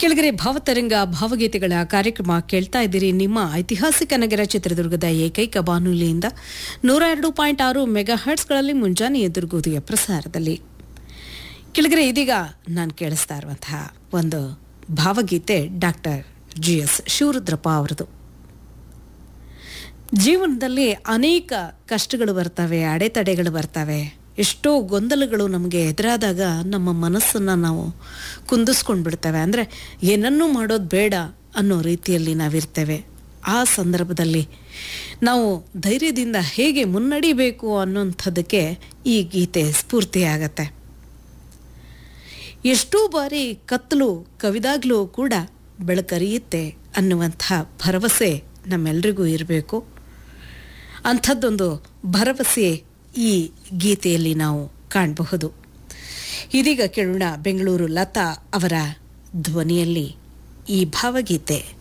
ಕೆಳಗರೆ ಭಾವತರಂಗ ಭಾವಗೀತೆಗಳ ಕಾರ್ಯಕ್ರಮ ಕೇಳ್ತಾ ಇದ್ದೀರಿ ನಿಮ್ಮ ಐತಿಹಾಸಿಕ ನಗರ ಚಿತ್ರದುರ್ಗದ ಏಕೈಕ ಬಾನುಲಿಯಿಂದ ನೂರ ಎರಡು ಪಾಯಿಂಟ್ ಆರು ಮೆಗಾ ಹರ್ಟ್ಸ್ಗಳಲ್ಲಿ ಮುಂಜಾನೆ ಎದುರುಗೋದಿಯ ಪ್ರಸಾರದಲ್ಲಿ ಕೆಳಗರೆ ಇದೀಗ ನಾನು ಕೇಳಿಸ್ತಾ ಇರುವಂತಹ ಒಂದು ಭಾವಗೀತೆ ಡಾಕ್ಟರ್ ಜಿ ಎಸ್ ಶಿವರುದ್ರಪ್ಪ ಅವರದು ಜೀವನದಲ್ಲಿ ಅನೇಕ ಕಷ್ಟಗಳು ಬರ್ತವೆ ಅಡೆತಡೆಗಳು ಬರ್ತವೆ ಎಷ್ಟೋ ಗೊಂದಲಗಳು ನಮಗೆ ಎದುರಾದಾಗ ನಮ್ಮ ಮನಸ್ಸನ್ನು ನಾವು ಕುಂದಿಸ್ಕೊಂಡು ಬಿಡ್ತೇವೆ ಅಂದರೆ ಏನನ್ನೂ ಮಾಡೋದು ಬೇಡ ಅನ್ನೋ ರೀತಿಯಲ್ಲಿ ನಾವಿರ್ತೇವೆ ಆ ಸಂದರ್ಭದಲ್ಲಿ ನಾವು ಧೈರ್ಯದಿಂದ ಹೇಗೆ ಮುನ್ನಡಿಬೇಕು ಅನ್ನೋಂಥದ್ದಕ್ಕೆ ಈ ಗೀತೆ ಸ್ಫೂರ್ತಿಯಾಗತ್ತೆ ಎಷ್ಟೋ ಬಾರಿ ಕತ್ತಲು ಕವಿದಾಗ್ಲೂ ಕೂಡ ಬೆಳಕರಿಯುತ್ತೆ ಅನ್ನುವಂಥ ಭರವಸೆ ನಮ್ಮೆಲ್ರಿಗೂ ಇರಬೇಕು ಅಂಥದ್ದೊಂದು ಭರವಸೆ ಈ ಗೀತೆಯಲ್ಲಿ ನಾವು ಕಾಣಬಹುದು ಇದೀಗ ಕೇಳೋಣ ಬೆಂಗಳೂರು ಲತಾ ಅವರ ಧ್ವನಿಯಲ್ಲಿ ಈ ಭಾವಗೀತೆ